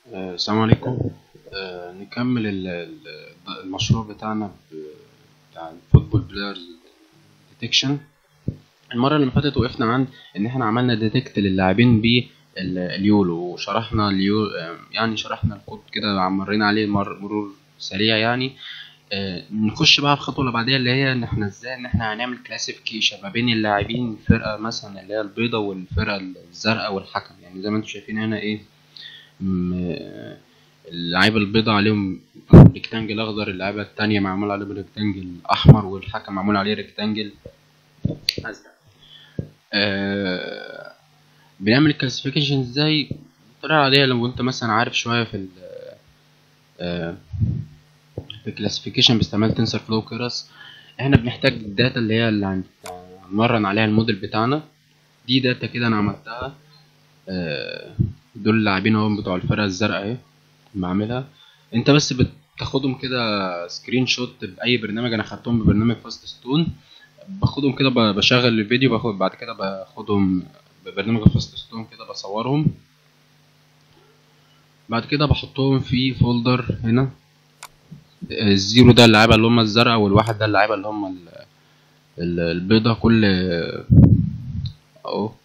آه، السلام عليكم آه، نكمل ال- ال- المشروع بتاعنا ب- بتاع الفوتبول بلايرز ديتكشن المرة اللي فاتت وقفنا عند إن إحنا عملنا ديتكت للاعبين باليولو وشرحنا اليو آه، يعني شرحنا الكود كده مرينا عليه مر- مرور سريع يعني آه، نخش بقى في الخطوة اللي بعديها اللي هي إن إحنا إزاي إن إحنا هنعمل كلاسيفيكيشن ما بين اللاعبين الفرقة مثلا اللي هي البيضة والفرقة الزرقاء والحكم يعني زي ما انتم شايفين هنا إيه م- اللعيبة البيضاء عليهم ريكتانجل أخضر اللعيبة التانية معمول عليهم ريكتانجل أحمر والحكم معمول عليه ريكتانجل أزرق. آه بنعمل الكلاسيفيكيشن ازاي بطريقة عادية لو انت مثلا عارف شوية في ال آه في الكلاسيفيكيشن باستعمال تنسر فلو كيرس احنا بنحتاج الداتا اللي هي اللي هن- هنمرن عليها الموديل بتاعنا دي داتا كده انا عملتها آه دول اللاعبين اهو بتوع الفرقة الزرقاء اهي بعملها انت بس بتاخدهم كده سكرين شوت باي برنامج انا خدتهم ببرنامج فاست ستون باخدهم كده ب- بشغل الفيديو باخد بعد كده باخدهم ببرنامج فاست ستون كده بصورهم بعد كده بحطهم في فولدر هنا الزيرو ده اللعيبه اللي هم الزرقاء والواحد ده اللعيبه اللي هم ال- ال- البيضة كل اهو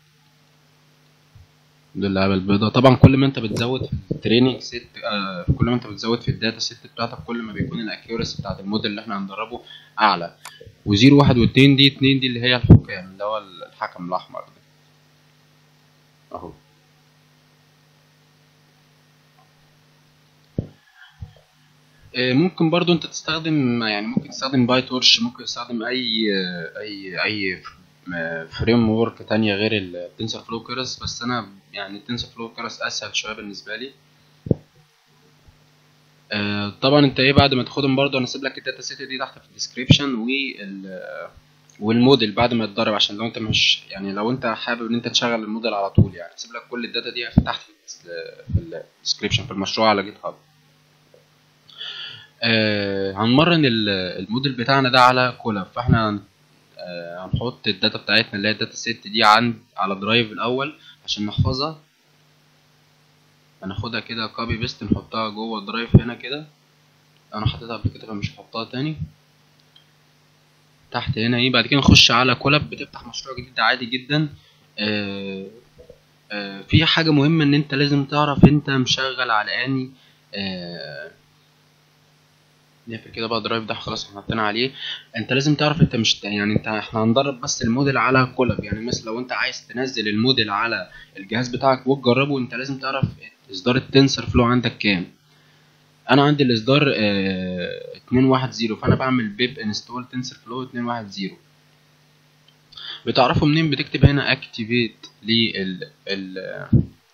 دول اللعيبه البيضاء طبعا كل ما انت بتزود في التريننج سيت آه كل ما انت بتزود في الداتا سيت بتاعتك كل ما بيكون الاكيورسي بتاعت الموديل اللي احنا هندربه اعلى وزيرو واحد واتنين دي اتنين دي اللي هي الحكام اللي هو الحكم الاحمر ده اهو آه، ممكن برضو انت تستخدم يعني ممكن تستخدم باي تورش ممكن تستخدم اي اي اي فريم ورك تانية غير التنسر فلو كيرس بس انا يعني التنسر فلو كيرس اسهل شويه بالنسبه لي آه، طبعا انت ايه بعد ما تاخدهم برضو انا سيب لك الداتا سيت دي تحت في الديسكريبشن وال والموديل بعد ما تدرب عشان لو انت مش يعني لو انت حابب ان انت تشغل الموديل على طول يعني سيب لك كل الداتا دي تحت في الديسكريبشن في المشروع على جيت هاب آه هنمرن ال- الموديل بتاعنا ده على كولاب فاحنا هن- آه هنحط الداتا بتاعتنا اللي هي الداتا سيت دي عند على درايف الاول عشان نحفظها هناخدها كده كوبي بيست نحطها جوه الدرايف هنا كده انا حطيتها قبل كده فمش هحطها تاني تحت هنا ايه بعد كده نخش على كولاب بتفتح مشروع جديد عادي جدا آه آه في حاجة مهمة ان انت لازم تعرف انت مشغل على اني آه نقفل كده بقى درايف ده خلاص احنا حطينا عليه انت لازم تعرف انت مش يعني انت احنا هندرب بس الموديل على كولاب يعني مثلا لو انت عايز تنزل الموديل على الجهاز بتاعك وتجربه انت لازم تعرف اصدار التنسر فلو عندك كام انا عندي الاصدار اه 210 فانا بعمل بيب انستول تنسر فلو 210 بتعرفه منين بتكتب هنا اكتيفيت لل ال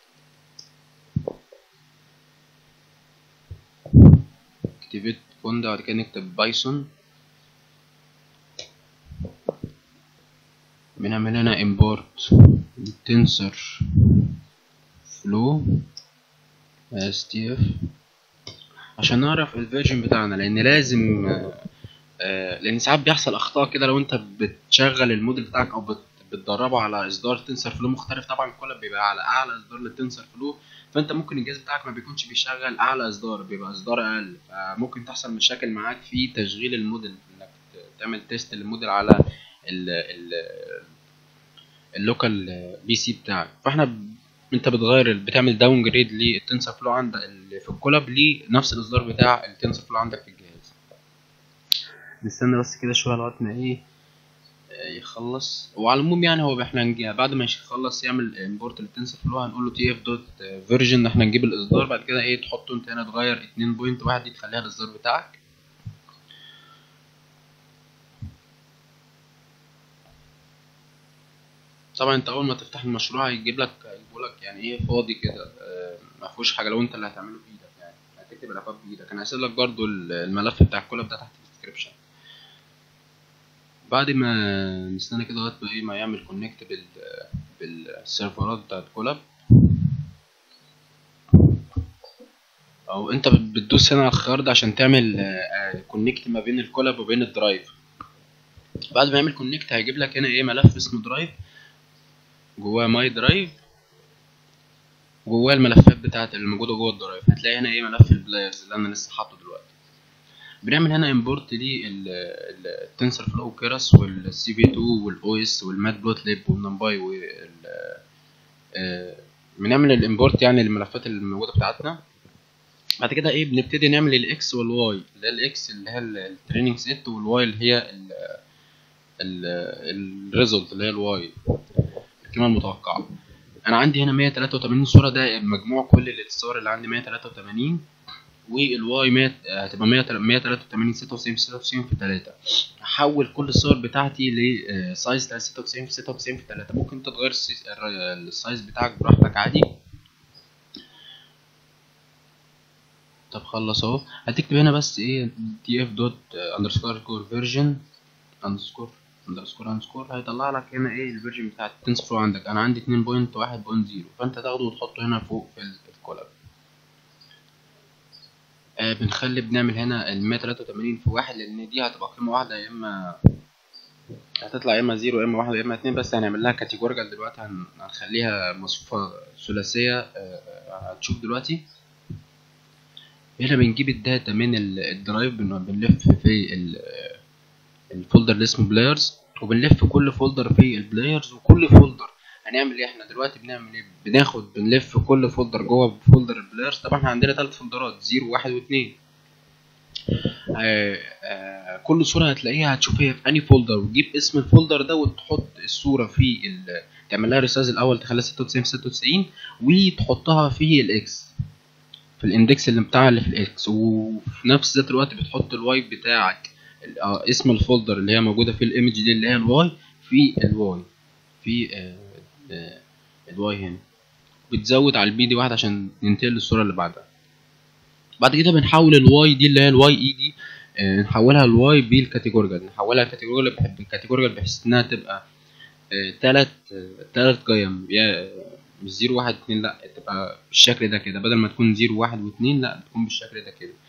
اكتيفيت كوندا بعد كده نكتب بايثون بنعمل هنا import تنسر فلو stf عشان نعرف الفيرجن بتاعنا لان لازم آه، آه، لان ساعات بيحصل اخطاء كده لو انت بتشغل الموديل بتاعك او بت- بتدربه على اصدار تنسر فلو مختلف طبعا كل بيبقى على اعلى اصدار للتنسر فلو فانت ممكن الجهاز بتاعك ما بيكونش بيشغل اعلى اصدار بيبقى اصدار اقل فممكن تحصل مشاكل معاك في تشغيل الموديل انك ت- تعمل تيست للموديل على ال ال اللوكال بي سي بتاعك فاحنا ب... انت بتغير بتعمل داون جريد للتنسر فلو عندك اللي في الكولاب لنفس الاصدار بتاع التنسر فلو عندك في الجهاز نستنى بس كده شويه لغايه ما ايه آه، يخلص وعلى العموم يعني هو احنا هنجي بعد ما يخلص يعمل امبورت للتنسر فلو هنقول له تي اف دوت فيرجن احنا نجيب الاصدار بعد كده ايه تحطه انت هنا تغير 2.1 دي تخليها الاصدار بتاعك طبعا انت اول ما تفتح المشروع هيجيب لك هيجيبوا لك يعني ايه فاضي كده آه، ما فيهوش حاجه لو انت اللي هتعمله بايدك يعني هتكتب الاكواد بايدك انا هسيب لك برضو الملف بتاع الكولاب ده تحت في الديسكربشن بعد ما نستنى كده لغايه ما ايه ما يعمل كونكت بال بالسيرفرات بتاعت كولاب او انت بتدوس هنا على الخيار ده عشان تعمل كونكت ما بين الكولاب وبين الدرايف بعد ما يعمل كونكت هيجيب لك هنا ايه ملف اسمه درايف جواه ماي درايف وجواه الملفات بتاعت اللي موجوده جوه الدرايف هتلاقي هنا ايه ملف البلايرز اللي انا لسه حاطه دلوقتي بنعمل هنا امبورت للتنسر فلو كيرس والسي في 2 والاو اس والمات بلوت ليب والنمباي وال آه، بنعمل الامبورت يعني الملفات اللي موجوده بتاعتنا بعد كده ايه بنبتدي نعمل الاكس والواي اللي هي الاكس اللي هي التريننج سيت والواي اللي هي الريزلت اللي هي الواي القيمه المتوقعه انا عندي هنا 183 صوره ده مجموع كل الصور اللي عندي 183 والواي 100 هتبقى 183 96 96 في 3 هحول كل الصور بتاعتي لسايز 96 في 96 في 3 ممكن انت تغير السايز بتاعك براحتك عادي طب خلص اهو هتكتب هنا بس ايه تي اف دوت اندرسكور كونفرجن اندرسكور اندرسكور اندرسكور هيطلع لك هنا ايه الفيرجن بتاع التنسفلو عندك انا عندي 2.1.0 فانت تاخده وتحطه هنا فوق في الكولم آه بنخلي بنعمل هنا ال 183 في واحد لان دي هتبقى قيمه واحده يا اما هتطلع يا اما زيرو يا اما واحد يا اما اتنين بس هنعمل لها كاتيجوريكال دلوقتي هنخليها مصفوفه ثلاثيه آه هتشوف دلوقتي هنا بنجيب الداتا من الدرايف بنلف في الفولدر اللي اسمه بلايرز وبنلف كل فولدر في البلايرز وكل فولدر هنعمل ايه احنا دلوقتي بنعمل ايه بناخد بنلف كل فولدر جوه فولدر البلايرز طبعا احنا عندنا ثلاث فولدرات زيرو واحد واثنين آه آه كل صورة هتلاقيها هتشوف هي في انهي فولدر وتجيب اسم الفولدر ده وتحط الصورة في ال تعمل لها ريسايز الاول تخليها 96 في 96 وتحطها في الاكس في الاندكس اللي بتاعها اللي في الاكس وفي نفس ذات الوقت بتحط الواي بتاعك اسم الفولدر اللي هي موجوده في الايمج دي اللي هي الواي في الواي في آه آه الواي هنا بتزود على البي دي واحد عشان ننتقل للصوره اللي بعدها بعد كده بنحول الواي دي اللي هي الواي اي دي آه نحولها الواي بالكاتيجوريكال نحولها الكاتيجوريكال بحب الكاتيجوريكال بحيث انها تبقى تلات تلات قيم يا مش زيرو واحد اتنين لا تبقى بالشكل ده كده بدل ما تكون زيرو واحد واتنين لا تكون بالشكل ده كده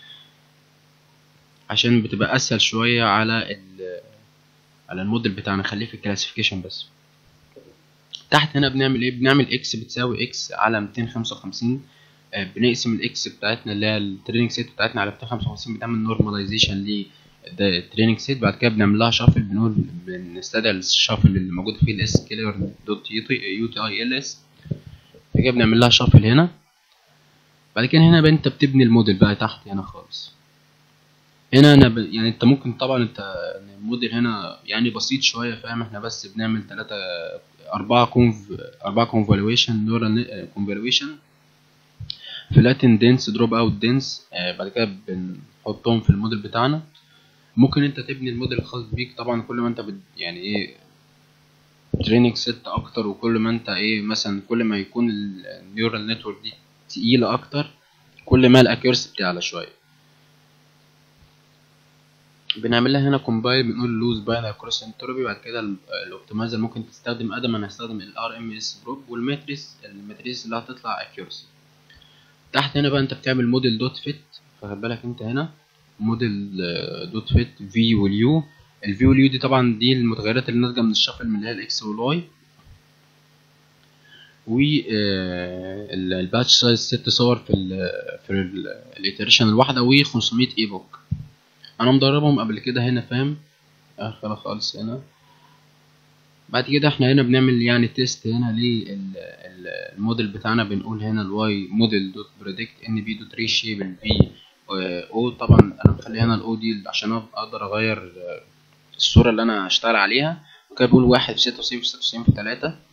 عشان بتبقى اسهل شوية على ال على الموديل بتاعنا نخليه في الكلاسيفيكيشن بس تحت هنا بنعمل ايه بنعمل اكس بتساوي اكس على 255 آه بنقسم الاكس بتاعتنا اللي هي التريننج سيت بتاعتنا على 255 بنعمل نورماليزيشن للتريننج سيت بعد كده بنعمل لها شافل بنقول بنستدعي الشافل اللي موجود فيه الاس كيلر دوت يو تي اي ال اس بعد كده بنعمل لها شافل هنا بعد كده هنا بقى انت بتبني الموديل بقى تحت هنا خالص هنا انا ب... يعني انت ممكن طبعا انت الموديل هنا يعني بسيط شويه فاهم احنا بس بنعمل ثلاثة أربعة كونف أربعة كونفالويشن نورال كونفالويشن فلاتن دنس دروب اوت دنس بعد كده بنحطهم في الموديل بتاعنا ممكن انت تبني الموديل الخاص بيك طبعا كل ما انت بت... يعني ايه تريننج ست اكتر وكل ما انت ايه مثلا كل ما يكون النيورال نتورك دي تقيله اكتر كل ما الاكيرسي بتعلى شويه بنعمل لها هنا كومبايل بنقول لوز باين كروس انتروبي بعد كده الاوبتمايزر ممكن تستخدم ادم انا هستخدم الار ام اس بروب والماتريس الماتريس اللي هتطلع اكيرسي تحت هنا بقى انت بتعمل موديل دوت فيت فخد بالك انت هنا موديل دوت فيت في واليو الفي واليو دي طبعا دي المتغيرات اللي ناتجه من الشفل من اللي هي الاكس والواي و الباتش سايز ست صور في ال في الاتريشن الواحده و 500 ايبوك انا مدربهم قبل كده هنا فاهم اخر خالص هنا بعد كده احنا هنا بنعمل يعني تيست هنا للموديل بتاعنا بنقول هنا الواي موديل دوت بريدكت ان بي دوت ريشيب الفي او طبعا انا مخلي هنا الاو دي عشان اقدر اغير الصورة اللي انا هشتغل عليها وكده بقول واحد في ستة وتسعين في ستة وتسعين في تلاتة